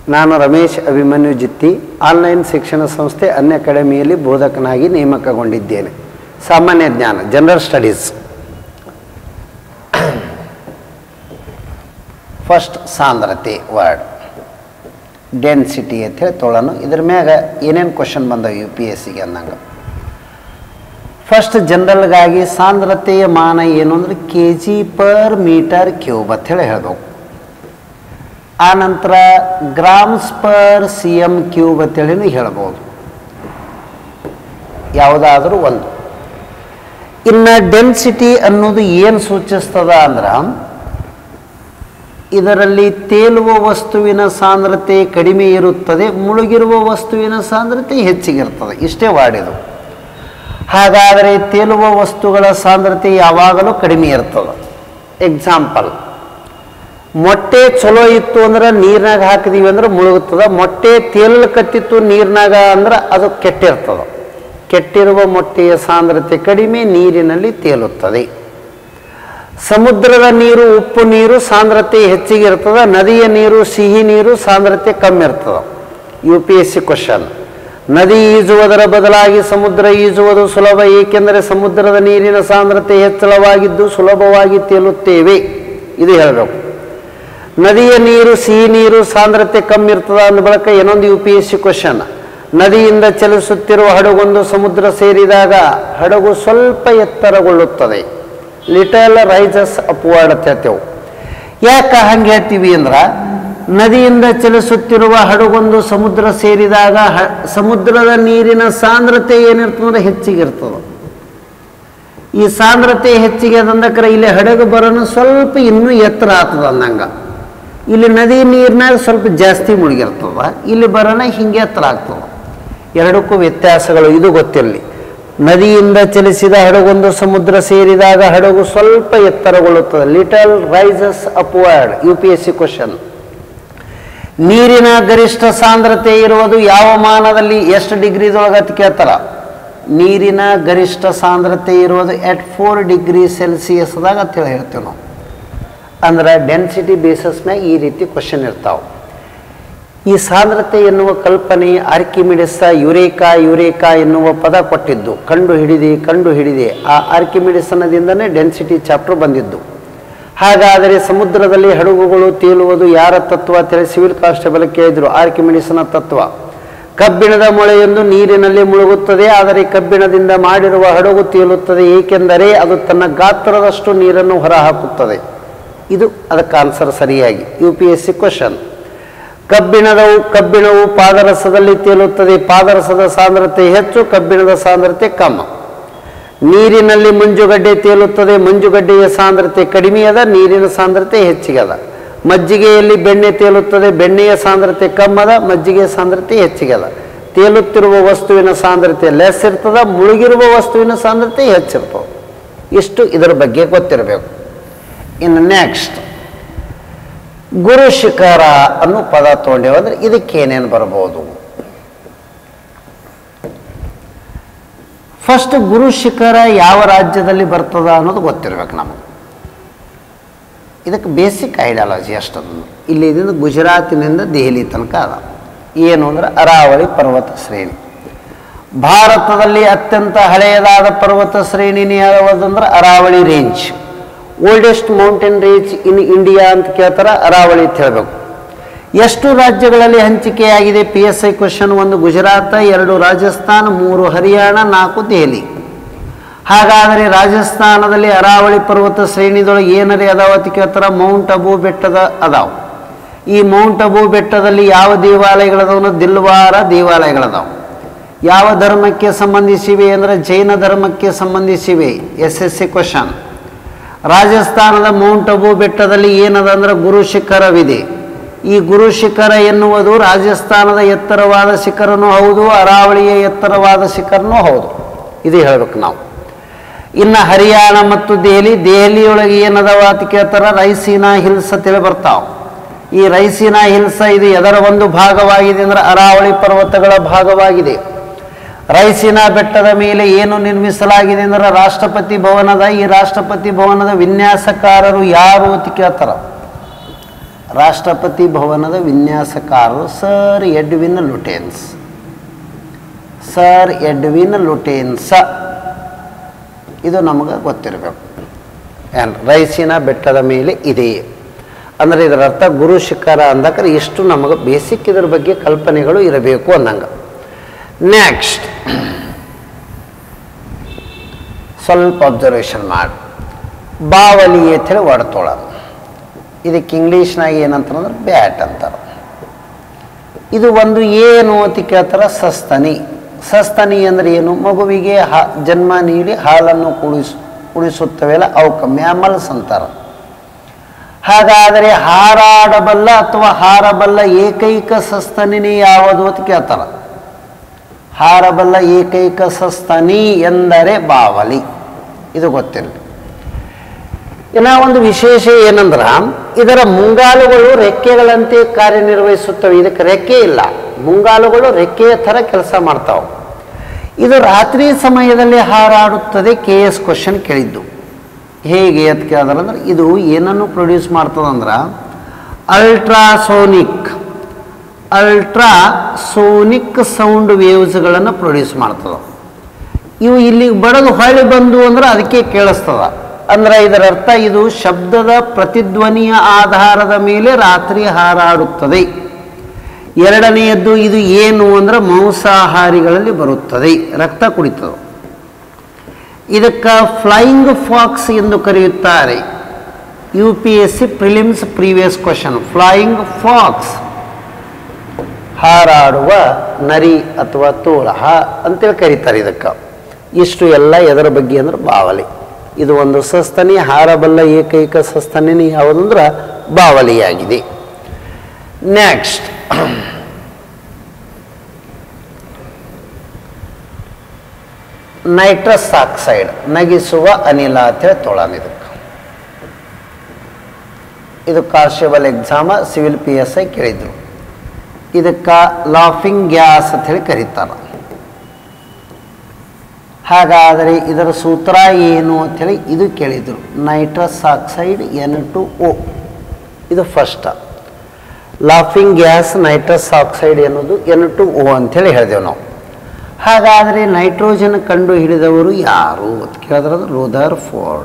ನಾನು ರಮೇಶ್ ಅಭಿಮನ್ಯು ಜಿತ್ತಿ ಆನ್ಲೈನ್ ಶಿಕ್ಷಣ ಸಂಸ್ಥೆ ಅನ್ಯ ಅಕಾಡೆಮಿಯಲ್ಲಿ ಬೋಧಕನಾಗಿ ನೇಮಕಗೊಂಡಿದ್ದೇನೆ ಸಾಮಾನ್ಯ ಜ್ಞಾನ ಜನರಲ್ ಸ್ಟಡೀಸ್ ಫಸ್ಟ್ ಸಾಂದ್ರತೆ ವರ್ಡ್ ಡೆನ್ಸಿಟಿ ಅಂತ ಹೇಳಿ ತೊಗೊಳ್ಳೋಣ ಇದ್ರ ಮ್ಯಾಗ ಏನೇನು ಕ್ವಶನ್ ಬಂದವು ಯು ಪಿ ಎಸ್ ಸಿಗೆ ಅಂದಂಗೆ ಫಸ್ಟ್ ಜನರಲ್ಗಾಗಿ ಸಾಂದ್ರತೆಯ ಮಾನ ಏನು ಅಂದರೆ K G per metre cube ಅಂತ ಹೇಳಿ ಹೇಳ್ಬೇಕು ಆ ನಂತರ grams per C M cube ಅಂತೇಳಿನೂ ಹೇಳ್ಬೋದು ಯಾವುದಾದ್ರೂ ಒಂದು ಇನ್ನು ಡೆನ್ಸಿಟಿ ಅನ್ನೋದು ಏನು ಸೂಚಿಸ್ತದ ಅಂದ್ರೆ ಇದರಲ್ಲಿ ತೇಲುವ ವಸ್ತುವಿನ ಸಾಂದ್ರತೆ ಕಡಿಮೆ ಇರುತ್ತದೆ ಮುಳುಗಿರುವ ವಸ್ತುವಿನ ಸಾಂದ್ರತೆ ಹೆಚ್ಚಿಗಿರ್ತದೆ ಇಷ್ಟೇ ವಾಡಿದು ಹಾಗಾದರೆ ತೇಲುವ ವಸ್ತುಗಳ ಸಾಂದ್ರತೆ ಯಾವಾಗಲೂ ಕಡಿಮೆ ಇರ್ತದೆ ಎಕ್ಸಾಂಪಲ್ ಮೊಟ್ಟೆ ಚಲೋ ಇತ್ತು ಅಂದ್ರೆ ನೀರಿನಾಗ ಹಾಕಿದೀವಿ ಅಂದ್ರೆ ಮುಳುಗುತ್ತದ ಮೊಟ್ಟೆ ತೇಲಕತ್ತಿತ್ತು ನೀರಿನಾಗ ಅಂದ್ರೆ ಅದು ಕೆಟ್ಟಿರ್ತದ ಕೆಟ್ಟಿರುವ ಮೊಟ್ಟೆಯ ಸಾಂದ್ರತೆ ಕಡಿಮೆ ನೀರಿನಲ್ಲಿ ತೇಲುತ್ತದೆ ಸಮುದ್ರದ ನೀರು ಉಪ್ಪು ನೀರು ಸಾಂದ್ರತೆ ಹೆಚ್ಚಿಗೆ ಇರ್ತದ ನದಿಯ ನೀರು ಸಿಹಿ ನೀರು ಸಾಂದ್ರತೆ ಕಮ್ಮಿ ಇರ್ತದ U P S C question ನದಿ ಈಜುವುದರ ಬದಲಾಗಿ ಸಮುದ್ರ ಈಜುವುದು ಸುಲಭ ಏಕೆಂದರೆ ಸಮುದ್ರದ ನೀರಿನ ಸಾಂದ್ರತೆ ಹೆಚ್ಚಳವಾಗಿದ್ದು ಸುಲಭವಾಗಿ ತೇಲುತ್ತೇವೆ ಇದು ಹೇಳಬೇಕು ನದಿಯ ನೀರು ಸಿಹಿ ನೀರು ಸಾಂದ್ರತೆ ಕಮ್ಮಿ ಇರ್ತದ ಅಂದ ಬಳಿಕ ಇನ್ನೊಂದು U P S C question ನದಿಯಿಂದ ಚಲಿಸುತ್ತಿರುವ ಹಡಗೊಂದು ಸಮುದ್ರ ಸೇರಿದಾಗ ಹಡಗು ಸ್ವಲ್ಪ ಎತ್ತರಗೊಳ್ಳುತ್ತದೆ ಲಿಟಲ್ ರೈಸಸ್ ಅಪ್ವರ್ಡ್ ಅಂತ ಹೇಳ್ತೇವೆ ಯಾಕೆ ಹಂಗೆ ಹೇಳ್ತೀವಿ ಅಂದ್ರೆ ನದಿಯಿಂದ ಚಲಿಸುತ್ತಿರುವ ಹಡಗೊಂದು ಸಮುದ್ರ ಸೇರಿದಾಗ ಹ ಸಮುದ್ರದ ನೀರಿನ ಸಾಂದ್ರತೆ ಏನಿರ್ತದೆ ಹೆಚ್ಚಿಗಿರ್ತದೆ ಈ ಸಾಂದ್ರತೆ ಹೆಚ್ಚಿಗೆ ಅದಂದಕ್ರೆ ಇಲ್ಲಿ ಹಡಗು ಬರೋನು ಸ್ವಲ್ಪ ಇನ್ನೂ ಎತ್ತರ ಆಗ್ತದ ಅಂದಂಗ ಇಲ್ಲಿ ನದಿ ನೀರಿನಾಗ ಸ್ವಲ್ಪ ಜಾಸ್ತಿ ಮುಳುಗಿರ್ತದ ಇಲ್ಲಿ ಬರೋಣ ಹಿಂಗೆ ಎತ್ತರ ಆಗ್ತದೆ ಎರಡಕ್ಕೂ ವ್ಯತ್ಯಾಸಗಳು ಇದು ಗೊತ್ತಿರಲಿ ನದಿಯಿಂದ ಚಲಿಸಿದ ಹಡಗೊಂದು ಸಮುದ್ರ ಸೇರಿದಾಗ ಹಡಗು ಸ್ವಲ್ಪ ಎತ್ತರಗೊಳ್ಳುತ್ತದೆ little rises upward U P S C question ನೀರಿನ ಗರಿಷ್ಠ ಸಾಂದ್ರತೆ ಇರುವುದು ಯಾವ ಮಾನದಲ್ಲಿ ಎಷ್ಟು ಡಿಗ್ರಿದೊಳಗೆ ಅಂತ ಕೇಳ್ತಾರ ನೀರಿನ ಗರಿಷ್ಠ ಸಾಂದ್ರತೆ ಇರುವುದು ಎಟ್ ಫೋರ್ ಡಿಗ್ರಿ ಸೆಲ್ಸಿಯಸ್ದಾಗ ಅಂತ ಹೇಳಿ ಹೇಳ್ತೇವೆ ನಾವು ಅಂದ್ರೆ ಡೆನ್ಸಿಟಿ ಬೇಸಸ್ ಮ್ಯಾಗ ಈ ರೀತಿ ಕ್ವಶನ್ ಇರ್ತಾವೆ ಈ ಸಾಂದ್ರತೆ ಎನ್ನುವ ಕಲ್ಪನೆ ಆರ್ಕಿಮಿಡಿಸ ಯುರೇಕಾ ಯುರೇಕಾ ಎನ್ನುವ ಪದ ಕೊಟ್ಟಿದ್ದು ಕಂಡು ಹಿಡಿದೆ ಕಂಡು ಹಿಡಿದೆ ಆ ಆರ್ಕಿಮಿಡಿಸನದಿಂದನೇ ಡೆನ್ಸಿಟಿ ಚಾಪ್ಟರ್ ಬಂದಿದ್ದು ಹಾಗಾದರೆ ಸಮುದ್ರದಲ್ಲಿ ಹಡಗುಗಳು ತೇಲುವುದು ಯಾರ ತತ್ವ ಅಂತೇಳಿ ಸಿವಿಲ್ ಕಾನ್ಸ್ಟೇಬಲ್ ಕೇಳಿದ್ರು ಆರ್ಕಿಮಿಡಿಸನ ತತ್ವ ಕಬ್ಬಿಣದ ಮೊಳೆಯೊಂದು ನೀರಿನಲ್ಲಿ ಮುಳುಗುತ್ತದೆ ಆದರೆ ಕಬ್ಬಿಣದಿಂದ ಮಾಡಿರುವ ಹಡಗು ತೇಲುತ್ತದೆ ಏಕೆಂದರೆ ಅದು ತನ್ನ ಗಾತ್ರದಷ್ಟು ನೀರನ್ನು ಹೊರಹಾಕುತ್ತದೆ ಇದು ಅದಕ್ಕೆ ಆನ್ಸರ್ ಸರಿಯಾಗಿ U P S C question ಕಬ್ಬಿಣದವು ಕಬ್ಬಿಣವು ಪಾದರಸದಲ್ಲಿ ತೇಲುತ್ತದೆ ಪಾದರಸದ ಸಾಂದ್ರತೆ ಹೆಚ್ಚು ಕಬ್ಬಿಣದ ಸಾಂದ್ರತೆ ಕಮ್ಮ ನೀರಿನಲ್ಲಿ ಮಂಜುಗಡ್ಡೆ ತೇಲುತ್ತದೆ ಮಂಜುಗಡ್ಡೆಯ ಸಾಂದ್ರತೆ ಕಡಿಮೆ ಅದ ನೀರಿನ ಸಾಂದ್ರತೆ ಹೆಚ್ಚಿಗೆ ಅದ ಮಜ್ಜಿಗೆಯಲ್ಲಿ ಬೆಣ್ಣೆ ತೇಲುತ್ತದೆ ಬೆಣ್ಣೆಯ ಸಾಂದ್ರತೆ ಕಮ್ಮದ ಮಜ್ಜಿಗೆಯ ಸಾಂದ್ರತೆ ಹೆಚ್ಚಿಗೆ ಅದ ತೇಲುತ್ತಿರುವ ವಸ್ತುವಿನ ಸಾಂದ್ರತೆ ಲೆಸ್ ಇರ್ತದ ಮುಳುಗಿರುವ ವಸ್ತುವಿನ ಸಾಂದ್ರತೆ ಹೆಚ್ಚಿರ್ತದೆ ಇಷ್ಟು ಇದರ ಬಗ್ಗೆ ಗೊತ್ತಿರಬೇಕು ಇನ್ನು ನೆಕ್ಸ್ಟ್ ಗುರು ಶಿಖರ ಅನ್ನೋ ಪದ ತೊಗೊಂಡೇವು ಅಂದ್ರೆ ಇದಕ್ಕೇನೇನು ಬರ್ಬೋದು ಫಸ್ಟ್ ಗುರು ಶಿಖರ ಯಾವ ರಾಜ್ಯದಲ್ಲಿ ಬರ್ತದ ಅನ್ನೋದು ಗೊತ್ತಿರ್ಬೇಕು ನಮಗೆ ಇದಕ್ಕೆ ಬೇಸಿಕ್ ಐಡಿಯಾಲಜಿ ಅಷ್ಟದು ಇಲ್ಲಿ ಇದರಿಂದ ಗುಜರಾತಿನಿಂದ ದೆಹಲಿ ತನಕ ಅದ ಏನು ಅಂದ್ರೆ ಅರಾವಳಿ ಪರ್ವತ ಶ್ರೇಣಿ ಭಾರತದಲ್ಲಿ ಅತ್ಯಂತ ಹಳೆಯದಾದ ಪರ್ವತ ಶ್ರೇಣಿ ಯಾವುದಂದ್ರೆ Aravalli range oldest mountain range in India ಅಂತ ಕೇಳ್ತಾರ ಅರಾವಳಿ ಅಂತ ಹೇಳಬೇಕು ಎಷ್ಟು ರಾಜ್ಯಗಳಲ್ಲಿ ಹಂಚಿಕೆಯಾಗಿದೆ ಪಿ ಎಸ್ ಐ ಕ್ವಶನ್ ಒಂದು ಗುಜರಾತ್ ಎರಡು ರಾಜಸ್ಥಾನ ಮೂರು ಹರಿಯಾಣ ನಾಲ್ಕು ದೆಹಲಿ ಹಾಗಾದರೆ ರಾಜಸ್ಥಾನದಲ್ಲಿ ಅರಾವಳಿ ಪರ್ವತ ಶ್ರೇಣಿದೊಳಗೆ ಏನರೇ ಅದಾವ ಅಂತ ಕೇಳ್ತಾರ ಮೌಂಟ್ ಅಬು ಬೆಟ್ಟದ ಅದಾವ ಈ ಮೌಂಟ್ ಅಬು ಬೆಟ್ಟದಲ್ಲಿ ಯಾವ ದೇವಾಲಯಗಳದಾವ ದಿಲ್ವಾರ ದೇವಾಲಯಗಳದಾವ ಯಾವ ಧರ್ಮಕ್ಕೆ ಸಂಬಂಧಿಸಿವೆ ಅಂದರೆ ಜೈನ ಧರ್ಮಕ್ಕೆ ಸಂಬಂಧಿಸಿವೆ ಎಸ್ ಎಸ್ ಸಿ ಕ್ವಶನ್ ರಾಜಸ್ಥಾನದ ಮೌಂಟ್ ಅಬು ಬೆಟ್ಟದಲ್ಲಿ ಏನದ ಅಂದ್ರೆ ಗುರು ಶಿಖರವಿದೆ ಈ ಗುರು ಶಿಖರ ಎನ್ನುವುದು ರಾಜಸ್ಥಾನದ ಎತ್ತರವಾದ ಶಿಖರನೂ ಹೌದು ಅರಾವಳಿಯ ಎತ್ತರವಾದ ಶಿಖರನೂ ಹೌದು ಇದು ಹೇಳ್ಬೇಕು ನಾವು ಇನ್ನು ಹರಿಯಾಣ ಮತ್ತು ದೆಹಲಿ ದೆಹಲಿಯೊಳಗೆ ಏನದವ ಅಂತ ಕೇಳ್ತಾರ ರೈಸೀನಾ ಹಿಲ್ಸ್ ಅಂತೇಳಿ ಬರ್ತಾವ ಈ ರೈಸೀನಾ ಹಿಲ್ಸ್ ಇದು ಎದರ ಒಂದು ಭಾಗವಾಗಿದೆ ಅಂದ್ರೆ ಅರಾವಳಿ ಪರ್ವತಗಳ ಭಾಗವಾಗಿದೆ ರೈಸಿನಾ ಬೆಟ್ಟದ ಮೇಲೆ ಏನು ನಿರ್ಮಿಸಲಾಗಿದೆ ಅಂದ್ರೆ ರಾಷ್ಟ್ರಪತಿ ಭವನದ ಈ ರಾಷ್ಟ್ರಪತಿ ಭವನದ ವಿನ್ಯಾಸಕಾರರು ಯಾರು ಅಂತ ಕೇಳ್ತಾರ ರಾಷ್ಟ್ರಪತಿ ಭವನದ ವಿನ್ಯಾಸಕಾರರು sir Edwin Lutyens sir Edwin Lutyens ಇದು ನಮಗೆ ಗೊತ್ತಿರಬೇಕು ಏನು ರೈಸಿನ ಬೆಟ್ಟದ ಮೇಲೆ ಇದೆಯೇ ಅಂದರೆ ಇದರ ಅರ್ಥ ಗುರು ಶಿಖರ ಅಂದಕ್ರೆ ಇಷ್ಟು ನಮಗೆ ಬೇಸಿಕ್ ಇದ್ರ ಬಗ್ಗೆ ಕಲ್ಪನೆಗಳು ಇರಬೇಕು ಅಂದಂಗೆ ನೆಕ್ಸ್ಟ್ ಸ್ವಲ್ಪ ಅಬ್ಸರ್ವೇಷನ್ ಮಾಡಿ ಬಾವಲಿ ಅಂತೇಳಿ ಒಡ್ತೋಳ ಇದಕ್ಕೆ ಇಂಗ್ಲೀಷ್ನಾಗ ಏನಂತಾರಂದ್ರೆ ಬ್ಯಾಟ್ ಅಂತಾರೆ ಇದು ಒಂದು ಏನು ಅಂತ ಕೇಳ್ತಾರೆ ಸಸ್ತನಿ ಸಸ್ತನಿ ಅಂದರೆ ಏನು ಮಗುವಿಗೆ ಹಾ ಜನ್ಮ ನೀಡಿ ಹಾಲನ್ನು ಕುಡಿಸ್ ಕುಡಿಸುತ್ತವೆಲ್ಲ ಅವಕ್ಕೆ ಮ್ಯಾಮಲ್ಸ್ ಅಂತಾರೆ ಹಾಗಾದರೆ ಹಾರಾಡಬಲ್ಲ ಅಥವಾ ಹಾರಬಲ್ಲ ಏಕೈಕ ಸಸ್ತನಿನೇ ಯಾವುದು ಅಂತ ಕೇಳ್ತಾರೆ ಹಾರಬಲ್ಲ ಏಕೈಕ ಸಸ್ತನಿ ಎಂದರೆ ಬಾವಲಿ ಇದು ಗೊತ್ತಿರಲಿ ಇನ್ನ ಒಂದು ವಿಶೇಷ ಏನಂದ್ರ ಇದರ ಮುಂಗಾಲುಗಳು ರೆಕ್ಕೆಗಳಂತೆ ಕಾರ್ಯನಿರ್ವಹಿಸುತ್ತವೆ ಇದಕ್ಕೆ ರೆಕ್ಕೆ ಇಲ್ಲ ಮುಂಗಾಲುಗಳು ರೆಕ್ಕೆಯ ಥರ ಕೆಲಸ ಮಾಡ್ತಾವೆ ಇದು ರಾತ್ರಿ ಸಮಯದಲ್ಲಿ ಹಾರಾಡುತ್ತದೆ ಕೆ ಎಸ್ ಕ್ವಶನ್ ಕೇಳಿದ್ದು ಹೇಗೆ ಅಂತ ಕೇಳಿದ್ರಂದ್ರೆ ಇದು ಏನನ್ನು ಪ್ರೊಡ್ಯೂಸ್ ಮಾಡ್ತದಂದ್ರೆ ಅಲ್ಟ್ರಾಸೋನಿಕ್ ಅಲ್ಟ್ರಾ ಸೋನಿಕ್ ಸೌಂಡ್ ವೇವ್ಸ್ಗಳನ್ನು ಪ್ರೊಡ್ಯೂಸ್ ಮಾಡ್ತದೆ ಇವು ಇಲ್ಲಿಗೆ ಬಡದು ಹೊಳ್ಳಿ ಬಂದು ಅಂದ್ರೆ ಅದಕ್ಕೆ ಕೇಳಿಸ್ತದ ಅಂದ್ರೆ ಇದರ ಅರ್ಥ ಇದು ಶಬ್ದದ ಪ್ರತಿಧ್ವನಿಯ ಆಧಾರದ ಮೇಲೆ ರಾತ್ರಿ ಹಾರಾಡುತ್ತದೆ ಎರಡನೆಯದ್ದು ಇದು ಏನು ಅಂದ್ರೆ ಮಾಂಸಾಹಾರಿಗಳಲ್ಲಿ ಬರುತ್ತದೆ ರಕ್ತ ಕುಡಿತದೆ ಇದಕ್ಕೆ ಫ್ಲೈಯಿಂಗ್ ಫಾಕ್ಸ್ ಎಂದು ಕರೆಯುತ್ತಾರೆ U P S C prelims previous question flying fox ಹಾರಾಡುವ ನರಿ ಅಥವಾ ತೋಳ ಹಾ ಅಂತೇಳಿ ಕರೀತಾರೆ ಇದಕ್ಕೆ ಇಷ್ಟು ಎಲ್ಲ ಎದರ ಬಗ್ಗೆ ಅಂದ್ರೆ ಬಾವಲಿ ಇದು ಒಂದು ಸಸ್ತನಿ ಹಾರಬಲ್ಲ ಏಕೈಕ ಸಸ್ತನಿ ಯಾವುದಂದ್ರೆ ಬಾವಲಿಯಾಗಿದೆ ನೆಕ್ಸ್ಟ್ ನೈಟ್ರಸ್ ಆಕ್ಸೈಡ್ ನಗಿಸುವ ಅನಿಲ ಅಂತೇಳಿ ತೊಳನ್ ಇದಕ್ಕೆ ಇದು constable exam civil P S I ಕೇಳಿದ್ರು ಇದಕ್ಕೆ ಲಾಫಿಂಗ್ ಗ್ಯಾಸ್ ಅಂತ ಹೇಳಿ ಕರೀತಾರೆ ಹಾಗಾದರೆ ಇದರ ಸೂತ್ರ ಏನು ಅಂಥೇಳಿ ಇದು ಕೇಳಿದರು nitrous oxide N two O ಇದು first laughing gas nitrous oxide ಎನ್ನುವುದು ಎನ್ ಟು ಓ ಅಂಥೇಳಿ ಹೇಳಿದೆವು ನಾವು ಹಾಗಾದರೆ ನೈಟ್ರೋಜನ್ ಕಂಡು ಹಿಡಿದವರು ಯಾರು ಅಂತ ಕೇಳಿದ್ರೆ ಅದು ರೋದರ್ ಫೋರ್ಡ್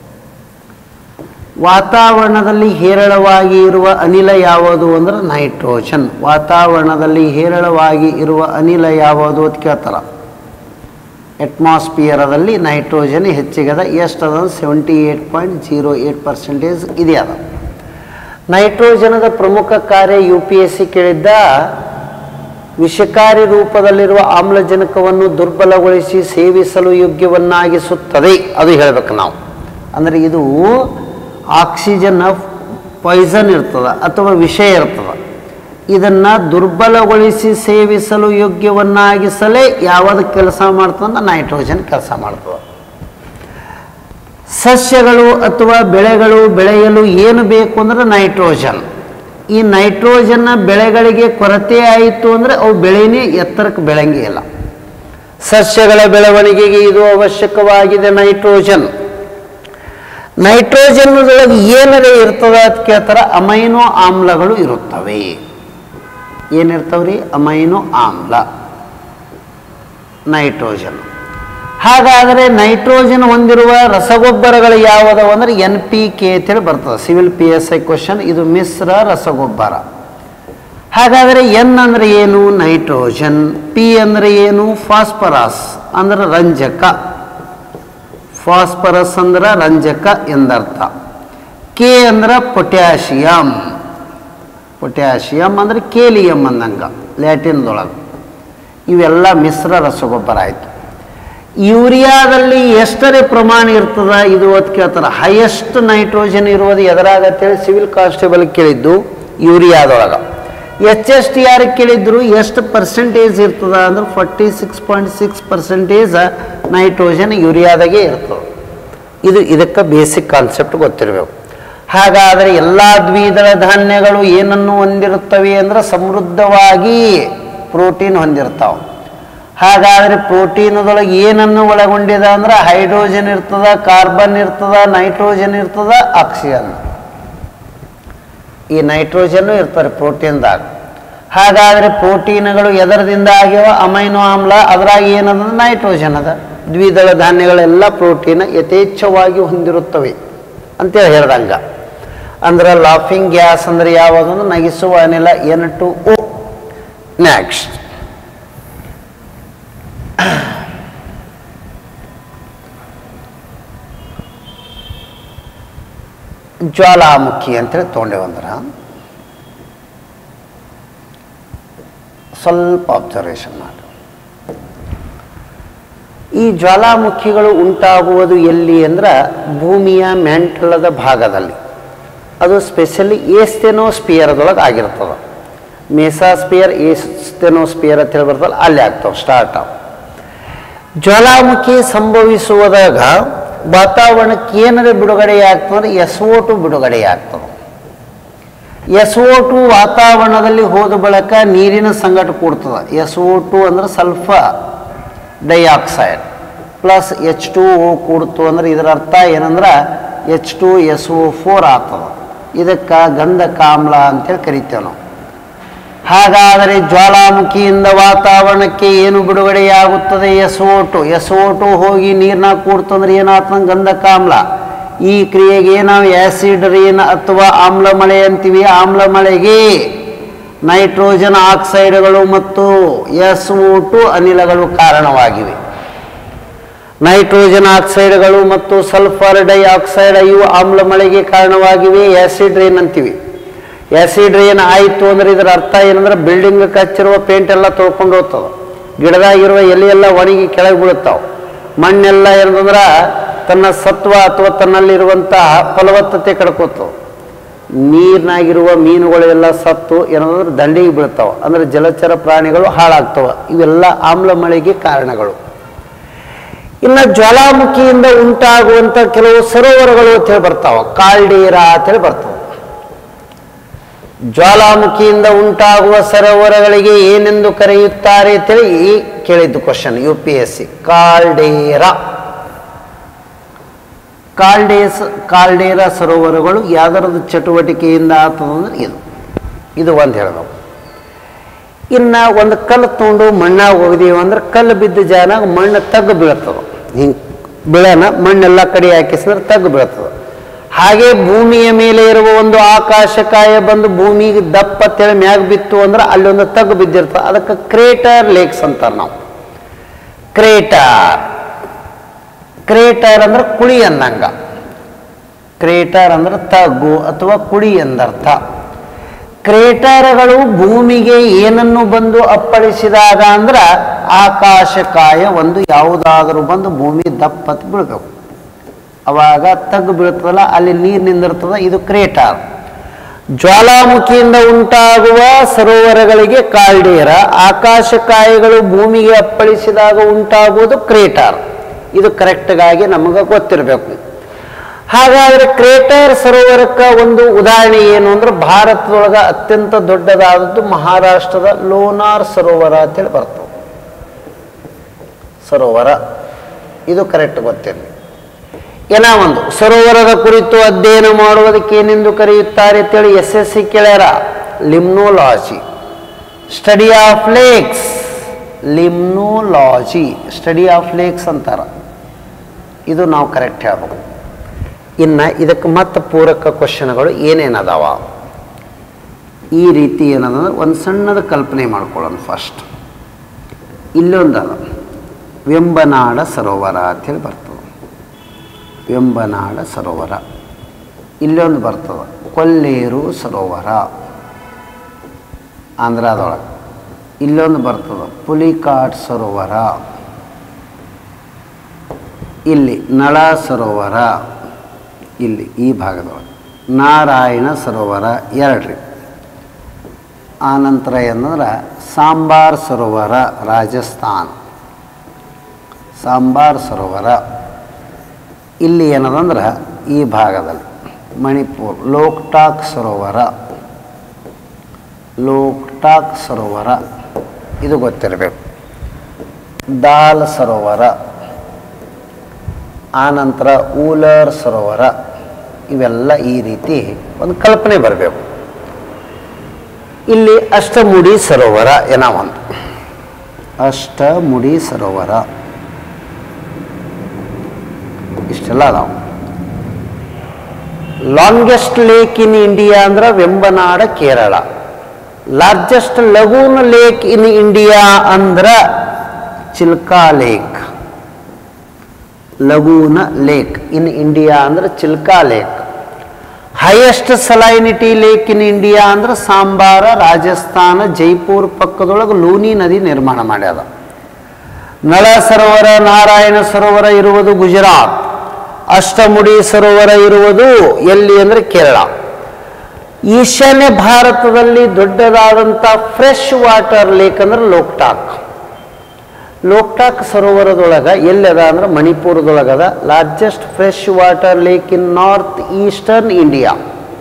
ವಾತಾವರಣದಲ್ಲಿ ಹೇರಳವಾಗಿ ಇರುವ ಅನಿಲ ಯಾವುದು ಅಂದ್ರೆ ನೈಟ್ರೋಜನ್ ವಾತಾವರಣದಲ್ಲಿ ಹೇರಳವಾಗಿ ಇರುವ ಅನಿಲ ಯಾವುದು ಅಂತ ಕೇಳ್ತಾರ ಅಟ್ಮಾಸ್ಫಿಯರದಲ್ಲಿ ನೈಟ್ರೋಜನ್ ಹೆಚ್ಚಿಗದ ಎಷ್ಟು ಅದ seventy eight point zero eight percentage ಇದೆ ಅದ ನೈಟ್ರೋಜನದ ಪ್ರಮುಖ ಕಾರ್ಯ ಯು ಪಿ ಎಸ್ ಸಿ ಕೇಳಿದ್ದ ವಿಷಕಾರಿ ರೂಪದಲ್ಲಿರುವ ಆಮ್ಲಜನಕವನ್ನು ದುರ್ಬಲಗೊಳಿಸಿ ಸೇವಿಸಲು ಯೋಗ್ಯವನ್ನಾಗಿಸುತ್ತದೆ ಅದು ಹೇಳಬೇಕು ನಾವು ಅಂದರೆ ಇದು ಆಕ್ಸಿಜನ್ ಪಾಯ್ಸನ್ ಇರ್ತದೆ ಅಥವಾ ವಿಷ ಇರ್ತದೆ ಇದನ್ನು ದುರ್ಬಲಗೊಳಿಸಿ ಸೇವಿಸಲು ಯೋಗ್ಯವನ್ನಾಗಿಸಲೇ ಯಾವುದು ಕೆಲಸ ಮಾಡ್ತದೆ ನೈಟ್ರೋಜನ್ ಕೆಲಸ ಮಾಡ್ತದೆ ಸಸ್ಯಗಳು ಅಥವಾ ಬೆಳೆಗಳು ಬೆಳೆಯಲು ಏನು ಬೇಕು ಅಂದ್ರೆ ನೈಟ್ರೋಜನ್ ಈ ನೈಟ್ರೋಜನ್ನ ಬೆಳೆಗಳಿಗೆ ಕೊರತೆ ಆಯಿತು ಅಂದರೆ ಅವು ಬೆಳೆನೇ ಎತ್ತರಕ್ಕೆ ಬೆಳಂಗೇ ಇಲ್ಲ ಸಸ್ಯಗಳ ಬೆಳವಣಿಗೆಗೆ ಇದು ಅವಶ್ಯಕವಾಗಿದೆ ನೈಟ್ರೋಜನ್ ನೈಟ್ರೋಜನ್ದೊಳಗೆ ಏನರೇ ಇರ್ತದ ಅಂತ ಕೇಳ್ತಾರೆ ಅಮೈನೋ ಆಮ್ಲಗಳು ಇರುತ್ತವೆ ಏನಿರ್ತಾವ್ರಿ ಅಮೈನೋ ಆಮ್ಲ ನೈಟ್ರೋಜನ್ ಹಾಗಾದರೆ ನೈಟ್ರೋಜನ್ ಹೊಂದಿರುವ ರಸಗೊಬ್ಬರಗಳು ಯಾವುದವು ಅಂದರೆ ಎನ್ ಪಿ ಕೆ ಅಂತೇಳಿ ಬರ್ತದೆ civil P S I question ಇದು ಮಿಶ್ರ ರಸಗೊಬ್ಬರ ಹಾಗಾದರೆ ಎನ್ ಅಂದರೆ ಏನು ನೈಟ್ರೋಜನ್ ಪಿ ಅಂದರೆ ಏನು ಫಾಸ್ಫರಸ್ ಅಂದ್ರೆ ರಂಜಕ ಫಾಸ್ಫರಸ್ ಅಂದ್ರೆ ರಂಜಕ ಎಂದರ್ಥ ಕೆ ಅಂದ್ರೆ ಪೊಟ್ಯಾಷಿಯಂ ಪೊಟ್ಯಾಷಿಯಂ ಅಂದ್ರೆ ಕೇಲಿಯಂ ಅಂದಂಗ ಲ್ಯಾಟಿನ್ದೊಳಗೆ ಇವೆಲ್ಲ ಮಿಶ್ರ ರಸಗೊಬ್ಬರ ಆಯಿತು ಯೂರಿಯಾದಲ್ಲಿ ಎಷ್ಟರೇ ಪ್ರಮಾಣ ಇರ್ತದ ಇದು ಅಂತ ಕೇಳ್ತಾರೆ ಹೈಯೆಸ್ಟ್ ನೈಟ್ರೋಜನ್ ಇರುವುದು ಎದರಾಗತ್ತೇಳಿ ಸಿವಿಲ್ ಕಾನ್ಸ್ಟೇಬಲ್ ಕೇಳಿದ್ದು ಯೂರಿಯಾದೊಳಗೆ ಎಚ್ ಎಸ್ ಟಿ ಆರ್ ಕೇಳಿದ್ರು ಎಷ್ಟು ಪರ್ಸೆಂಟೇಜ್ ಇರ್ತದ ಅಂದ್ರೆ forty six point six percentage nitrogen ಯೂರಿಯಾದಾಗೆ ಇರ್ತದೆ ಇದು ಇದಕ್ಕೆ ಬೇಸಿಕ್ ಕಾನ್ಸೆಪ್ಟ್ ಗೊತ್ತಿರಬೇಕು ಹಾಗಾದರೆ ಎಲ್ಲ ದ್ವಿದಳ ಧಾನ್ಯಗಳು ಏನನ್ನು ಹೊಂದಿರುತ್ತವೆ ಅಂದರೆ ಸಮೃದ್ಧವಾಗಿ ಪ್ರೋಟೀನ್ ಹೊಂದಿರ್ತಾವೆ ಹಾಗಾದರೆ ಪ್ರೋಟೀನದೊಳಗೆ ಏನನ್ನು ಒಳಗೊಂಡಿದೆ ಅಂದ್ರೆ ಹೈಡ್ರೋಜನ್ ಇರ್ತದ ಕಾರ್ಬನ್ ಇರ್ತದ ನೈಟ್ರೋಜನ್ ಇರ್ತದ ಆಕ್ಸಿಜನ್ ಈ ನೈಟ್ರೋಜನ್ನು ಇರ್ತಾರೆ ಪ್ರೋಟೀನ್ದಾಗ ಹಾಗಾದರೆ ಪ್ರೋಟೀನ್ಗಳು ಎದರದಿಂದ ಆಗ್ಯಾವ ಅಮೈನೋ ಆಮ್ಲ ಅದ್ರಾಗ ಏನದ ನೈಟ್ರೋಜನ್ ಅದ ದ್ವಿದಳ ಧಾನ್ಯಗಳೆಲ್ಲ ಪ್ರೋಟೀನ್ ಯಥೇಚ್ಛವಾಗಿ ಹೊಂದಿರುತ್ತವೆ ಅಂತೇಳಿ ಹೇಳ್ದಂಗ ಅಂದ್ರೆ ಲಾಫಿಂಗ್ ಗ್ಯಾಸ್ ಅಂದ್ರೆ ಯಾವಾಗ ಅಂದ್ರೆ ನಗಿಸುವ ಅನಿಲ ಎನ್ ಟು ಓ ನೆಕ್ಸ್ಟ್ ಜ್ವಾಲಾಮುಖಿ ಅಂತೇಳಿ ತೊಗೊಂಡೇವಂದ್ರ ಸ್ವಲ್ಪ ಅಬ್ಸರ್ವೇಷನ್ ಮಾಡಿ ಈ ಜ್ವಾಲಾಮುಖಿಗಳು ಉಂಟಾಗುವುದು ಎಲ್ಲಿ ಅಂದ್ರೆ ಭೂಮಿಯ ಮ್ಯಾಂಟಲದ ಭಾಗದಲ್ಲಿ ಅದು ಸ್ಪೆಷಲಿ ಏಸ್ತೆನೋಸ್ಪಿಯರ್ದೊಳಗೆ ಆಗಿರ್ತದೆ ಮೇಸಾಸ್ಪಿಯರ್ ಏಸ್ತೆನೋಸ್ಪಿಯರ್ ಅಂತ ಹೇಳಿ ಬರ್ತಲ್ಲ ಅಲ್ಲಿ ಆಗ್ತಾವೆ ಸ್ಟಾರ್ಟ್ ಆವ್ ಜ್ವಾಲಾಮುಖಿ ಸಂಭವಿಸುವುದಾಗ ವಾತಾವರಣಕ್ಕೆ ಏನಾರ ಬಿಡುಗಡೆ ಆಗ್ತದೆ ಎಸ್ ಓ ಟು ಬಿಡುಗಡೆ ಆಗ್ತದೆ ಎಸ್ ಓ ಟು ವಾತಾವರಣದಲ್ಲಿ ಹೋದ ಬಳಿಕ ನೀರಿನ ಸಂಗಟ ಕೂಡ್ತದೆ ಎಸ್ ಓ ಟು ಅಂದ್ರೆ sulphur dioxide plus H two O ಕೂಡ್ತು ಅಂದ್ರೆ ಇದರ ಅರ್ಥ ಏನಂದ್ರೆ H two S O four ಆಗ್ತದೆ ಇದಕ್ಕೆ ಗಂಧಕಾಮ್ಲ ಅಂತೇಳಿ ಕರಿತೇವೆ ನಾವು ಹಾಗಾದರೆ ಜ್ವಾಲಾಮುಖಿಯಿಂದ ವಾತಾವರಣಕ್ಕೆ ಏನು ಬಿಡುಗಡೆಯಾಗುತ್ತದೆ S O two S O two ಹೋಗಿ ನೀರ್ನಾಗ ಕೂಡ್ತಂದ್ರೆ ಏನಾಗ್ತದೆ ಗಂಧಕಾಮ್ಲ ಈ ಕ್ರಿಯೆಗೆ ನಾವು ಆ್ಯಸಿಡ್ ರೀನ್ ಅಥವಾ ಆಮ್ಲ ಮಳೆ ಅಂತೀವಿ ಆಮ್ಲ ಮಳೆಗೆ ನೈಟ್ರೋಜನ್ ಆಕ್ಸೈಡ್ಗಳು ಮತ್ತು ಎಸ್ ಓ ಟು ಅನಿಲಗಳು ಕಾರಣವಾಗಿವೆ ನೈಟ್ರೋಜನ್ ಆಕ್ಸೈಡ್ಗಳು ಮತ್ತು ಸಲ್ಫರ್ ಡೈಆಕ್ಸೈಡ್ ಇವು ಆಮ್ಲ ಮಳೆಗೆ ಕಾರಣವಾಗಿವೆ ಆ್ಯಸಿಡ್ ರೈನ್ ಅಂತೀವಿ ಆ್ಯಸಿಡ್ ರೈನ್ ಆಯಿತು ಅಂದ್ರೆ ಇದರ ಅರ್ಥ ಏನಂದ್ರೆ ಬಿಲ್ಡಿಂಗ್ ಕಚ್ಚಿರುವ ಪೇಂಟ್ ಎಲ್ಲ ತೊಳ್ಕೊಂಡು ಹೋಗ್ತದೆ ಗಿಡದಾಗಿರುವ ಎಲೆ ಎಲ್ಲ ಒಣಗಿ ಕೆಳಗೆ ಬೀಳುತ್ತಾವೆ ಮಣ್ಣೆಲ್ಲ ಏನಂದ್ರೆ ತನ್ನ ಸತ್ವ ಅಥವಾ ತನ್ನಲ್ಲಿರುವಂತಹ ಫಲವತ್ತತೆ ಕಡ್ಕೋತಾವೆ ನೀರಿನಾಗಿರುವ ಮೀನುಗಳೆಲ್ಲ ಸತ್ತು ಏನಂದ್ರೆ ದಂಡಿಗೆ ಬೀಳ್ತಾವೆ ಅಂದ್ರೆ ಜಲಚರ ಪ್ರಾಣಿಗಳು ಹಾಳಾಗ್ತವೆ ಇವೆಲ್ಲ ಆಮ್ಲ ಮಳೆಗೆ ಕಾರಣಗಳು ಇನ್ನು ಜ್ವಾಲಾಮುಖಿಯಿಂದ ಉಂಟಾಗುವಂಥ ಕೆಲವು ಸರೋವರಗಳು ಅಂತ ಹೇಳಿ ಬರ್ತಾವ ಕಾಲ್ಡೀರ ಅಂತೇಳಿ ಬರ್ತಾವ ಜ್ವಾಲಾಮುಖಿಯಿಂದ ಉಂಟಾಗುವ ಸರೋವರಗಳಿಗೆ ಏನೆಂದು ಕರೆಯುತ್ತಾರೆ ಅಂತೇಳಿ ಈ ಕೇಳಿದ್ದು question U P S C caldera ಕಾಲ್ಡೇಸ್ ಕಾಲ್ಡೇರ ಸರೋವರಗಳು ಯಾವ್ದರದ್ದು ಚಟುವಟಿಕೆಯಿಂದ ಆಗ್ತದಂದ್ರೆ ಇದು ಇದು ಒಂದು ಹೇಳ್ಬೇಕು ಇನ್ನು ಒಂದು ಕಲ್ಲು ತೊಗೊಂಡು ಮಣ್ಣಾಗ ಹೋಗಿದೀವಿ ಅಂದ್ರೆ ಕಲ್ಲು ಬಿದ್ದ ಜಾನಾಗ ಮಣ್ಣು ತಗ್ಗು ಬೀಳ್ತದೆ ಹಿಂಗೆ ಬೆಳೆನ ಮಣ್ಣೆಲ್ಲ ಕಡೆ ಹಾಕಿಸಿದ್ರೆ ತಗ್ಗು ಬೀಳ್ತದೆ ಹಾಗೆ ಭೂಮಿಯ ಮೇಲೆ ಇರುವ ಒಂದು ಆಕಾಶಕಾಯ ಬಂದು ಭೂಮಿಗೆ ದಪ್ಪ ತೆಳಿ ಮ್ಯಾಗ ಬಿತ್ತು ಅಂದ್ರೆ ಅಲ್ಲೊಂದು ತಗ್ಗು ಬಿದ್ದಿರ್ತದೆ ಅದಕ್ಕೆ ಕ್ರೇಟರ್ ಲೇಕ್ಸ್ ಅಂತಾರೆ ನಾವು ಕ್ರೇಟರ್ ಕ್ರೇಟರ್ ಅಂದ್ರೆ ಕುಳಿ ಅನ್ನಂಗ ಕ್ರೇಟರ್ ಅಂದ್ರೆ ತಗ್ಗು ಅಥವಾ ಕುಳಿ ಎಂದರ್ಥ ಕ್ರೇಟರ್ಗಳು ಭೂಮಿಗೆ ಏನನ್ನು ಬಂದು ಅಪ್ಪಳಿಸಿದಾಗ ಅಂದ್ರೆ ಆಕಾಶಕಾಯ ಒಂದು ಯಾವುದಾದರೂ ಬಂದು ಭೂಮಿ ದಪ್ಪತ್ ಬೀಳ್ಬೇಕು ಅವಾಗ ತಗ್ಗು ಬೀಳ್ತದಲ್ಲ ಅಲ್ಲಿ ನೀರು ನಿಂದಿರ್ತದ ಇದು ಕ್ರೇಟರ್ ಜ್ವಾಲಾಮುಖಿಯಿಂದ ಉಂಟಾಗುವ ಸರೋವರಗಳಿಗೆ ಕಾಲ್ಡೇರ ಆಕಾಶಕಾಯಗಳು ಭೂಮಿಗೆ ಅಪ್ಪಳಿಸಿದಾಗ ಉಂಟಾಗುವುದು ಕ್ರೇಟರ್ ಇದು ಕರೆಕ್ಟ್ಗಾಗಿ ನಮಗೆ ಗೊತ್ತಿರಬೇಕು ಹಾಗಾದರೆ ಕ್ರೇಟರ್ ಸರೋವರಕ್ಕೆ ಒಂದು ಉದಾಹರಣೆ ಏನು ಅಂದ್ರೆ ಭಾರತದೊಳಗೆ ಅತ್ಯಂತ ದೊಡ್ಡದಾದದ್ದು ಮಹಾರಾಷ್ಟ್ರದ ಲೋನಾರ್ ಸರೋವರ ಅಂತೇಳಿ ಬರ್ತದೆ ಸರೋವರ ಇದು ಕರೆಕ್ಟ್ ಗೊತ್ತಿರಲಿ ಏನ ಒಂದು ಸರೋವರದ ಕುರಿತು ಅಧ್ಯಯನ ಮಾಡುವುದಕ್ಕೆ ಏನೆಂದು ಕರೆಯುತ್ತಾರೆ ಅಂತೇಳಿ ಎಸ್ ಎಸ್ ಸಿ ಕೇಳ್ಯಾರ limnology study of lakes limnology study of lakes ಅಂತಾರ ಇದು ನಾವು ಕರೆಕ್ಟ್ ಹೇಳ್ಬೇಕು ಇನ್ನು ಇದಕ್ಕೆ ಮತ್ತೆ ಪೂರಕ ಕ್ವಶನ್ಗಳು ಏನೇನದಾವ ಈ ರೀತಿ ಏನದಂದ್ರೆ ಒಂದು ಸಣ್ಣದ ಕಲ್ಪನೆ ಮಾಡ್ಕೊಳ್ಳೋಣ ಫಸ್ಟ್ ಇಲ್ಲೊಂದದ ವೆಂಬನಾಡ ಸರೋವರ ಅಂತೇಳಿ ಬರ್ತದೆ ವೆಂಬನಾಡ ಸರೋವರ ಇಲ್ಲೊಂದು ಬರ್ತದೆ ಕೊಲ್ಲೇರು ಸರೋವರ ಆಂಧ್ರದೊಳಗೆ ಇಲ್ಲೊಂದು ಬರ್ತದೆ ಪುಲಿಕಾಟ್ ಸರೋವರ ಇಲ್ಲಿ ನಳ ಸರೋವರ ಇಲ್ಲಿ ಈ ಭಾಗದೊಳಗೆ ನಾರಾಯಣ ಸರೋವರ ಎರಡ್ರಿ ಆನಂತರ ಏನಂದ್ರೆ ಸಾಂಬಾರ್ ಸರೋವರ ರಾಜಸ್ಥಾನ್ ಸಾಂಬಾರ್ ಸರೋವರ ಇಲ್ಲಿ ಏನದಂದ್ರೆ ಈ ಭಾಗದಲ್ಲಿ ಮಣಿಪುರ್ ಲೋಕ್ಟಾಕ್ ಸರೋವರ ಲೋಕ್ಟಾಕ್ ಸರೋವರ ಇದು ಗೊತ್ತಿರಬೇಕು ದಾಲ್ ಸರೋವರ ಆನಂತರ ಊಲರ್ ಸರೋವರ ಇವೆಲ್ಲ ಈ ರೀತಿ ಒಂದು ಕಲ್ಪನೆ ಬರಬೇಕು ಇಲ್ಲಿ ಅಷ್ಟಮುಡಿ ಸರೋವರ ಏನೋ ಒಂದು ಅಷ್ಟಮುಡಿ ಸರೋವರ ಇಷ್ಟೆಲ್ಲ ಅದಾವ ಲಾಂಗೆಸ್ಟ್ ಲೇಕ್ ಇನ್ ಇಂಡಿಯಾ ಅಂದ್ರೆ Vembanad Kerala largest lagoon lake in India ಅಂದ್ರ Chilka lake lagoon lake in India ಅಂದ್ರೆ Chilka lake highest salinity lake in India ಅಂದ್ರೆ ಸಾಂಬಾರ ರಾಜಸ್ಥಾನ ಜೈಪುರ್ ಪಕ್ಕದೊಳಗೆ ಲೂನಿ ನದಿ ನಿರ್ಮಾಣ ಮಾಡ್ಯಾದ ನಳ ಸರೋವರ ನಾರಾಯಣ ಸರೋವರ ಇರುವುದು ಗುಜರಾತ್ ಅಷ್ಟಮುಡಿ ಸರೋವರ ಇರುವುದು ಎಲ್ಲಿ ಅಂದರೆ ಕೇರಳ ಈಶಾನ್ಯ ಭಾರತದಲ್ಲಿ ದೊಡ್ಡದಾದಂಥ ಫ್ರೆಶ್ ವಾಟರ್ ಲೇಕ್ ಅಂದ್ರೆ ಲೋಕ್ಟಾಕ್ ಲೋಕ್ಟಾಕ್ ಸರೋವರದೊಳಗ ಎಲ್ಲದ ಅಂದ್ರೆ ಮಣಿಪುರದೊಳಗದ largest fresh water lake in north eastern India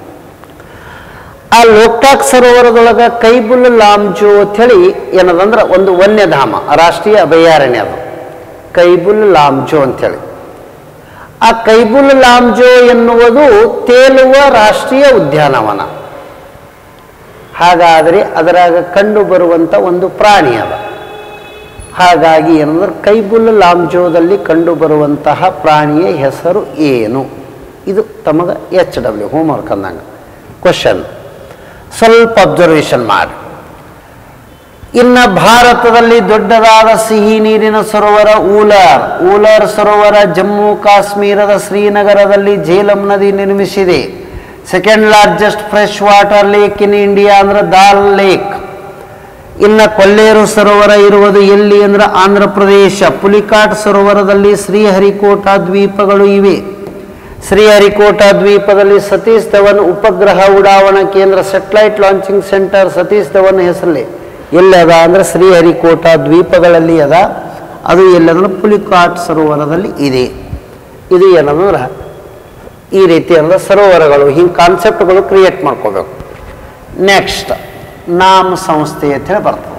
ಆ ಲೋಕ್ಟಾಕ್ ಸರೋವರದೊಳಗ ಕೈಬುಲ್ ಲಾಮ್ಜೋ ಅಂಥೇಳಿ ಏನದಂದ್ರೆ ಒಂದು ವನ್ಯಧಾಮ ರಾಷ್ಟ್ರೀಯ ಅಭಯಾರಣ್ಯ ಅದು ಕೈಬುಲ್ ಲಾಮ್ಜೋ ಅಂಥೇಳಿ ಆ ಕೈಬುಲ್ ಲಾಮ್ಜೋ ಎನ್ನುವುದು ತೇಲುವ ರಾಷ್ಟ್ರೀಯ ಉದ್ಯಾನವನ ಹಾಗಾದರೆ ಅದರಾಗ ಕಂಡು ಬರುವಂಥ ಒಂದು ಪ್ರಾಣಿ ಅದ ಹಾಗಾಗಿ ಏನಂದ್ರೆ ಕೈಬುಲ್ ಲಾಮ್ಜೋದಲ್ಲಿ ಕಂಡು ಬರುವಂತಹ ಪ್ರಾಣಿಯ ಹೆಸರು ಏನು ಇದು ತಮಗೆ ಎಚ್ ಡಬ್ಲ್ಯೂ ಹೋಮ್ವರ್ಕ್ ಅಂದಂಗೆ ಕ್ವಶನ್ ಸ್ವಲ್ಪ ಅಬ್ಸರ್ವೇಷನ್ ಮಾಡಿ ಇನ್ನು ಭಾರತದಲ್ಲಿ ದೊಡ್ಡದಾದ ಸಿಹಿ ನೀರಿನ ಸರೋವರ ಊಲರ್ ಊಲರ್ ಸರೋವರ ಜಮ್ಮು ಕಾಶ್ಮೀರದ ಶ್ರೀನಗರದಲ್ಲಿ ಝೇಲಂ ನದಿ ನಿರ್ಮಿಸಿದೆ second largest fresh water lake in India ಅಂದ್ರೆ ದಾಲ್ ಲೇಕ್ ಇನ್ನು ಕೊಲ್ಲೇರು ಸರೋವರ ಇರುವುದು ಎಲ್ಲಿ ಅಂದ್ರೆ ಆಂಧ್ರ ಪ್ರದೇಶ ಪುಲಿಕಾಟ್ ಸರೋವರದಲ್ಲಿ ಶ್ರೀಹರಿಕೋಟ ದ್ವೀಪಗಳು ಇವೆ ಶ್ರೀಹರಿಕೋಟ ದ್ವೀಪದಲ್ಲಿ ಸತೀಶ್ ಧವನ್ ಉಪಗ್ರಹ ಉಡಾವಣಾ ಕೇಂದ್ರ satellite launching centre Satish Dhawan ಹೆಸರಲ್ಲಿ ಎಲ್ಲಿ ಅದ ಅಂದ್ರೆ ಶ್ರೀಹರಿಕೋಟ ದ್ವೀಪಗಳಲ್ಲಿ ಅದ ಅದು ಎಲ್ಲಂದ್ರೆ ಪುಲಿಕಾಟ್ ಸರೋವರದಲ್ಲಿ ಇದೆ ಇದು ಏನಂದ್ರೆ ಈ ರೀತಿಯಾದ ಸರೋವರಗಳು ಹಿಂಗೆ ಕಾನ್ಸೆಪ್ಟ್ಗಳು ಕ್ರಿಯೇಟ್ ಮಾಡ್ಕೋಬೇಕು ನೆಕ್ಸ್ಟ್ ನಾಮ ಸಂಸ್ಥೆ ಅಂತ ಹೇಳಿ ಬರ್ತದೆ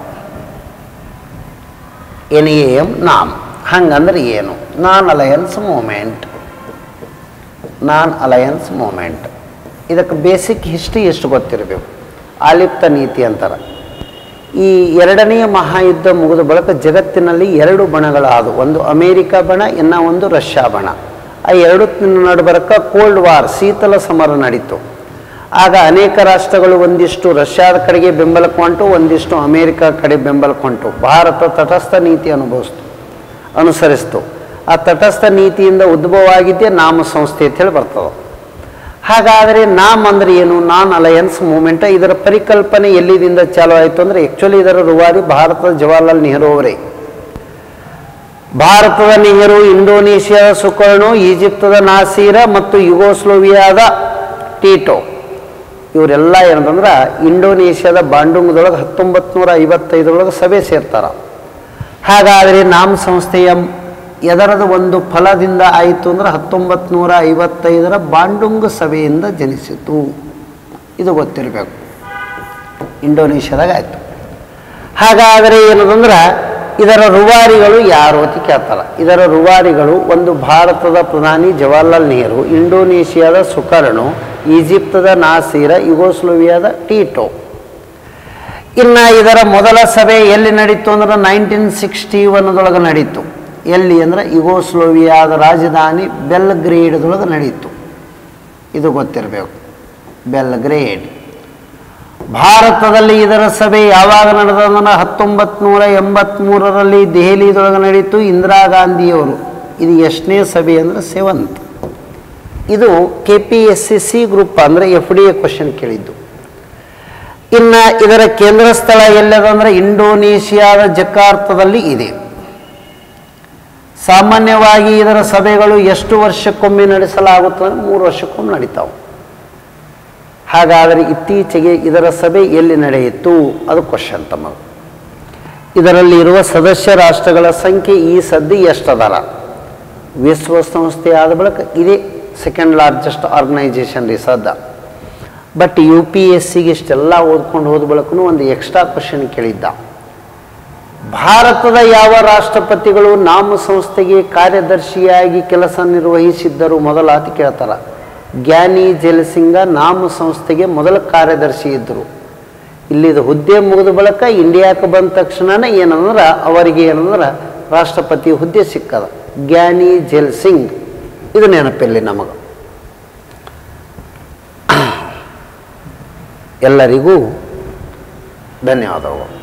ಎನ್ ಎ ಎಮ್ ನಾಮ್ ಹಂಗಂದ್ರೆ ಏನು non alliance movement non alliance movement ಇದಕ್ಕೆ ಬೇಸಿಕ್ ಹಿಸ್ಟ್ರಿ ಎಷ್ಟು ಗೊತ್ತಿರಬೇಕು ಆಲಿಪ್ತ ನೀತಿ ಅಂತಾರೆ ಈ ಎರಡನೆಯ ಮಹಾಯುದ್ಧ ಮುಗಿದ ಬಳಿಕ ಜಗತ್ತಿನಲ್ಲಿ ಎರಡು ಬಣಗಳಾದವು ಒಂದು ಅಮೇರಿಕ ಬಣ ಇನ್ನ ಒಂದು ರಷ್ಯಾ ಬಣ ಆ ಎರಡು ನಡುಬರಕ ಕೋಲ್ಡ್ ವಾರ್ ಶೀತಲ ಸಮರ ನಡೀತು ಆಗ ಅನೇಕ ರಾಷ್ಟ್ರಗಳು ಒಂದಿಷ್ಟು ರಷ್ಯಾದ ಕಡೆಗೆ ಬೆಂಬಲ ಕೊಂಟು ಒಂದಿಷ್ಟು ಅಮೇರಿಕ ಕಡೆ ಬೆಂಬಲ ಕೊಂಟು ಭಾರತ ತಟಸ್ಥ ನೀತಿ ಅನುಭವಿಸ್ತು ಅನುಸರಿಸ್ತು ಆ ತಟಸ್ಥ ನೀತಿಯಿಂದ ಉದ್ಭವ ಆಗಿದ್ದೇ ನಾಮ ಸಂಸ್ಥೆ ಅಂತೇಳಿ ಬರ್ತದೆ ಹಾಗಾದರೆ ನಾಮ್ ಅಂದ್ರೆ ಏನು ನಾನ್ ಅಲಯನ್ಸ್ ಮೂಮೆಂಟ್ ಇದರ ಪರಿಕಲ್ಪನೆ ಎಲ್ಲಿದಿಂದ ಚಾಲು ಆಯಿತು ಅಂದರೆ ಆ್ಯಕ್ಚುಲಿ ಇದರ ರೂವಾರಿ ಭಾರತದ ಜವಾಹರ್ಲಾಲ್ ನೆಹರು ಅವರೇ ಭಾರತದ ನೆಹರು ಇಂಡೋನೇಷ್ಯಾದ ಸುಕರ್ಣು ಈಜಿಪ್ತದ ನಾಸೀರ ಮತ್ತು ಯುಗೋಸ್ಲೋವಿಯಾದ ಟೀಟೋ ಇವರೆಲ್ಲ ಏನಂತಂದ್ರೆ ಇಂಡೋನೇಷ್ಯಾದ ಬಾಂಡುಂಗದೊಳಗೆ ಹತ್ತೊಂಬತ್ತು ನೂರ ಐವತ್ತೈದರೊಳಗೆ ಸಭೆ ಸೇರ್ತಾರ ಹಾಗಾದರೆ ನಾಮ್ ಸಂಸ್ಥೆಯ ಎದರದ ಒಂದು ಫಲದಿಂದ ಆಯಿತು ಅಂದ್ರೆ ಹತ್ತೊಂಬತ್ತು ನೂರ ಐವತ್ತೈದರ ಬಾಂಡುಂಗ ಸಭೆಯಿಂದ ಜನಿಸಿತು ಇದು ಗೊತ್ತಿರಬೇಕು ಇಂಡೋನೇಷ್ಯಾದಾಗ ಆಯಿತು ಹಾಗಾದರೆ ಏನದಂದ್ರೆ ಇದರ ರುವಾರಿಗಳು ಯಾರು ಅಂತ ಕೇಳ್ತಾರೆ ಇದರ ರುವಾರಿಗಳು ಒಂದು ಭಾರತದ ಪ್ರಧಾನಿ ಜವಾಹರ್ಲಾಲ್ ನೆಹರು ಇಂಡೋನೇಷ್ಯಾದ ಸುಕರ್ಣು ಈಜಿಪ್ತದ ನಾಸೀರ ಯುಗೋಸ್ಲೋವಿಯಾದ ಟೀಟೋ ಇನ್ನು ಇದರ ಮೊದಲ ಸಭೆ ಎಲ್ಲಿ ನಡೀತು ಅಂದ್ರೆ ನೈನ್ಟೀನ್ ಸಿಕ್ಸ್ಟಿ ಒನ್ದೊಳಗೆ ನಡೀತು ಎಲ್ಲಿ ಅಂದ್ರೆ ಯುಗೋಸ್ಲೋವಿಯಾದ ರಾಜಧಾನಿ ಬೆಲ್ಗ್ರೇಡ್ದೊಳಗೆ ನಡೀತು ಇದು ಗೊತ್ತಿರಬೇಕು ಬೆಲ್ಗ್ರೇಡ್ ಭಾರತದಲ್ಲಿ ಇದರ ಸಭೆ ಯಾವಾಗ ನಡೆದಂದ್ರೆ ಹತ್ತೊಂಬತ್ತು ನೂರ ಎಂಬತ್ತ್ಮೂರರಲ್ಲಿ ದೆಹಲಿದೊಳಗೆ ನಡೀತು ಇಂದಿರಾ ಗಾಂಧಿಯವರು ಇದು ಎಷ್ಟನೇ ಸಭೆ ಅಂದರೆ ಸೆವೆಂತ್ ಇದು K P S C C group ಅಂದರೆ ಎಫ್ ಡಿ ಎ ಕ್ವಶನ್ ಕೇಳಿದ್ದು ಇನ್ನು ಇದರ ಕೇಂದ್ರ ಸ್ಥಳ ಎಲ್ಲದಂದ್ರೆ ಇಂಡೋನೇಷ್ಯಾದ ಜಕಾರ್ತದಲ್ಲಿ ಇದೆ ಸಾಮಾನ್ಯವಾಗಿ ಇದರ ಸಭೆಗಳು ಎಷ್ಟು ವರ್ಷಕ್ಕೊಮ್ಮೆ ನಡೆಸಲಾಗುತ್ತದೆ ಮೂರು ವರ್ಷಕ್ಕೊಮ್ಮೆ ನಡೀತಾವೆ ಹಾಗಾದರೆ ಇತ್ತೀಚೆಗೆ ಇದರ ಸಭೆ ಎಲ್ಲಿ ನಡೆಯಿತು ಅದು ಕ್ವಶನ್ ತಮ್ಮ ಇದರಲ್ಲಿ ಇರುವ ಸದಸ್ಯ ರಾಷ್ಟ್ರಗಳ ಸಂಖ್ಯೆ ಈ ಸದ್ಯ ಎಷ್ಟದಾರ ವಿಶ್ವಸಂಸ್ಥೆ ಆದ ಬಳಿಕ ಇದೇ ಸೆಕೆಂಡ್ ಲಾರ್ಜೆಸ್ಟ್ ಆರ್ಗನೈಜೇಷನ್ ರೀ ಸದ್ದ ಬಟ್ ಯು ಪಿ ಎಸ್ ಸಿಗೆ ಇಷ್ಟೆಲ್ಲ ಓದ್ಕೊಂಡು ಹೋದ ಬಳಿಕೂ ಒಂದು ಎಕ್ಸ್ಟ್ರಾ ಕ್ವಶನ್ ಕೇಳಿದ್ದ ಭಾರತದ ಯಾವ ರಾಷ್ಟ್ರಪತಿಗಳು ನಾಮ ಸಂಸ್ಥೆಗೆ ಕಾರ್ಯದರ್ಶಿಯಾಗಿ ಕೆಲಸ ನಿರ್ವಹಿಸಿದ್ದರು ಮೊದಲ ಅಂತ ಕೇಳ್ತಾರ ಜ್ಞಾನಿ ಜಲಸಿಂಗ ನಾಮ ಸಂಸ್ಥೆಗೆ ಮೊದಲ ಕಾರ್ಯದರ್ಶಿ ಇದ್ದರು ಇಲ್ಲಿದು ಹುದ್ದೆ ಮುಗಿದ ಬಳಿಕ ಇಂಡಿಯಾಕ್ಕೆ ಬಂದ ತಕ್ಷಣನೇ ಏನಂದ್ರೆ ಅವರಿಗೆ ಏನಂದ್ರೆ ರಾಷ್ಟ್ರಪತಿ ಹುದ್ದೆ ಸಿಕ್ಕದ ಜ್ಞಾನಿ ಜೈಲ್ ಸಿಂಗ್ ಇದು ನೆನಪಿಲ್ಲಿ ನಮಗೆ ಎಲ್ಲರಿಗೂ ಧನ್ಯವಾದಗಳು